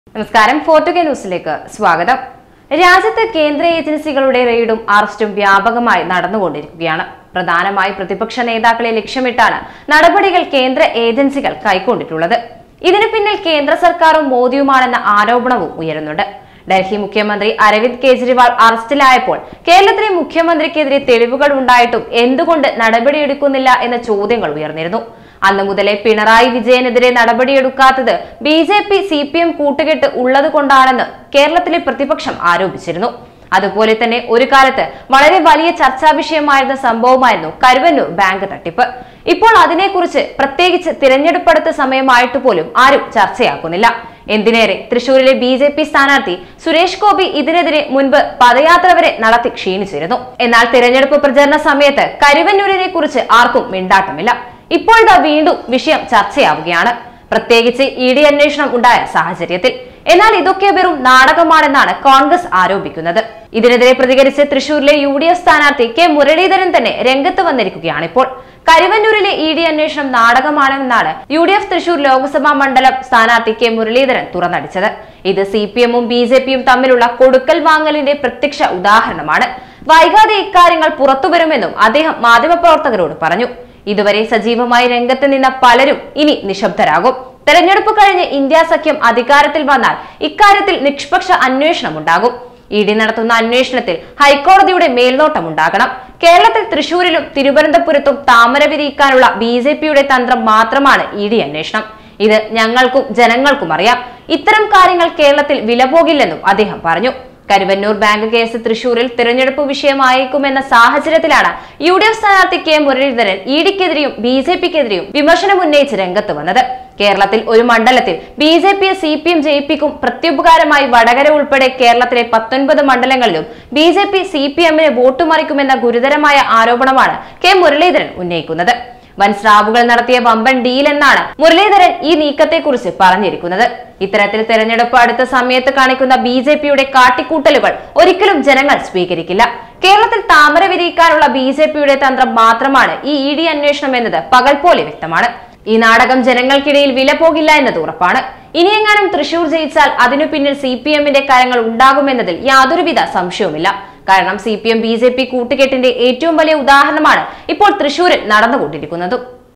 നമസ്കാരം ഫോർട്ടുഗേ ന്യൂസിലേക്ക് സ്വാഗതം രാജ്യത്ത് കേന്ദ്ര ഏജൻസികളുടെ റെയ്ഡും അറസ്റ്റും വ്യാപകമായി നടന്നുകൊണ്ടിരിക്കുകയാണ് പ്രധാനമായി പ്രതിപക്ഷ നേതാക്കളെ ലക്ഷ്യമിട്ടാണ് നടപടികൾ കേന്ദ്ര ഏജൻസികൾ കൈക്കൊണ്ടിട്ടുള്ളത് ഇതിനു പിന്നിൽ കേന്ദ്ര സർക്കാരും മോദിയുമാണെന്ന ആരോപണവും ഉയരുന്നുണ്ട് ഡൽഹി മുഖ്യമന്ത്രി അരവിന്ദ് കെജ്രിവാൾ അറസ്റ്റിലായപ്പോൾ കേരളത്തിലെ മുഖ്യമന്ത്രിക്കെതിരെ തെളിവുകൾ ഉണ്ടായിട്ടും എന്തുകൊണ്ട് നടപടിയെടുക്കുന്നില്ല എന്ന ചോദ്യങ്ങൾ ഉയർന്നിരുന്നു അന്നു മുതലേ പിണറായി വിജയനെതിരെ നടപടിയെടുക്കാത്തത് B J P C P M കൂട്ടുകെട്ട് ഉള്ളത് കൊണ്ടാണെന്ന് കേരളത്തിലെ പ്രതിപക്ഷം ആരോപിച്ചിരുന്നു അതുപോലെ തന്നെ ഒരു കാലത്ത് വളരെ വലിയ ചർച്ചാ വിഷയമായിരുന്ന സംഭവമായിരുന്നു കരുവന്നൂർ ബാങ്ക് തട്ടിപ്പ് ഇപ്പോൾ അതിനെക്കുറിച്ച് പ്രത്യേകിച്ച് തിരഞ്ഞെടുപ്പെടുത്ത സമയമായിട്ട് പോലും ആരും ചർച്ചയാക്കുന്നില്ല എന്തിനേറെ തൃശൂരിലെ ബി ജെ പി സ്ഥാനാർത്ഥി സുരേഷ് ഗോപി ഇതിനെതിരെ മുൻപ് പദയാത്ര വരെ നടത്തി ക്ഷീണിച്ചിരുന്നു എന്നാൽ തിരഞ്ഞെടുപ്പ് പ്രചരണ സമയത്ത് കരുവന്നൂരിനെ കുറിച്ച് ആർക്കും മിണ്ടാട്ടമില്ല ഇപ്പോഴത്തെ വീണ്ടും വിഷയം ചർച്ചയാവുകയാണ് പ്രത്യേകിച്ച് ഇ ഡി അന്വേഷണം ഉണ്ടായ സാഹചര്യത്തിൽ എന്നാൽ ഇതൊക്കെ വെറും നാടകമാണെന്നാണ് കോൺഗ്രസ് ആരോപിക്കുന്നത് ഇതിനെതിരെ പ്രതികരിച്ച് തൃശൂരിലെ യു ഡി എഫ് സ്ഥാനാർത്ഥി കെ മുരളീധരൻ തന്നെ രംഗത്ത് വന്നിരിക്കുകയാണ് ഇപ്പോൾ കരുവന്നൂരിലെ ഇ ഡി അന്വേഷണം നാടകമാണെന്നാണ് U D F Thrissur Lok Sabha മണ്ഡലം സ്ഥാനാർത്ഥി കെ മുരളീധരൻ തുറന്നടിച്ചത് ഇത് സി പി എമ്മും ബി ജെ പിയും തമ്മിലുള്ള കൊടുക്കൽ വാങ്ങലിന്റെ പ്രത്യക്ഷ ഉദാഹരണമാണ് വൈകാതെ ഇക്കാര്യങ്ങൾ പുറത്തുവരുമെന്നും അദ്ദേഹം മാധ്യമപ്രവർത്തകരോട് പറഞ്ഞു ഇതുവരെ സജീവമായി രംഗത്ത് നിന്ന പലരും ഇനി നിശബ്ദരാകും തെരഞ്ഞെടുപ്പ് കഴിഞ്ഞ് ഇന്ത്യ സഖ്യം അധികാരത്തിൽ വന്നാൽ ഇക്കാര്യത്തിൽ നിഷ്പക്ഷ അന്വേഷണം ഉണ്ടാകും ഇ ഡി നടത്തുന്ന അന്വേഷണത്തിൽ ഹൈക്കോടതിയുടെ മേൽനോട്ടം ഉണ്ടാകണം കേരളത്തിൽ തൃശൂരിലും തിരുവനന്തപുരത്തും താമര വിരിയിക്കാനുള്ള ബി ജെ പിയുടെ തന്ത്രം മാത്രമാണ് ഇ ഡി അന്വേഷണം ഇത് ഞങ്ങൾക്കും ജനങ്ങൾക്കും അറിയാം ഇത്തരം കാര്യങ്ങൾ കേരളത്തിൽ വില പോകില്ലെന്നും അദ്ദേഹം പറഞ്ഞു കരുവന്നൂർ ബാങ്ക് കേസ് തൃശൂരിൽ തിരഞ്ഞെടുപ്പ് വിഷയമായേക്കുമെന്ന സാഹചര്യത്തിലാണ് യു ഡി എഫ് സ്ഥാനാർത്ഥി കെ മുരളീധരൻ ഇ ഡിക്കെതിരെയും ബി ജെ പിക്കെതിരെയും വിമർശനം ഉന്നയിച്ച് രംഗത്ത് വന്നത് കേരളത്തിൽ ഒരു മണ്ഡലത്തിൽ ബി ജെ പിയെ സി പി എം ജയിപ്പിക്കും പ്രത്യുപകാരമായി വടകര ഉൾപ്പെടെ കേരളത്തിലെ പത്തൊൻപത് മണ്ഡലങ്ങളിലും B J P C P എമ്മിനെ വോട്ട് മറിക്കുമെന്ന ഗുരുതരമായ ആരോപണമാണ് കെ മുരളീധരൻ ഉന്നയിക്കുന്നത് വൻ സ്രാവുകൾ നടത്തിയ വമ്പൻ ഡീൽ എന്നാണ് മുരളീധരൻ ഈ നീക്കത്തെക്കുറിച്ച് പറഞ്ഞിരിക്കുന്നത് ഇത്തരത്തിൽ തെരഞ്ഞെടുപ്പ് അടുത്ത സമയത്ത് കാണിക്കുന്ന ബി ജെ പിയുടെ കാട്ടിക്കൂട്ടലുകൾ ഒരിക്കലും ജനങ്ങൾ സ്വീകരിക്കില്ല കേരളത്തിൽ താമര വിരിയിക്കാനുള്ള ബി ജെ പിയുടെ തന്ത്രം മാത്രമാണ് ഈ ഇ ഡി അന്വേഷണം എന്നത് പകൽ പോലെ വ്യക്തമാണ് ഈ നാടകം ജനങ്ങൾക്കിടയിൽ വില പോകില്ല എന്നത് ഉറപ്പാണ് ഇനിയെങ്ങാനും തൃശൂർ ജയിച്ചാൽ അതിനു പിന്നിൽ സി പി എമ്മിന്റെ കാര്യങ്ങൾ ഉണ്ടാകുമെന്നതിൽ യാതൊരുവിധ സംശയവുമില്ല കാരണം C P M B J P കൂട്ടുകെട്ടിന്റെ ഏറ്റവും വലിയ ഉദാഹരണമാണ് ഇപ്പോൾ തൃശൂരിൽ നടന്നുകൊണ്ടിരിക്കുന്നതും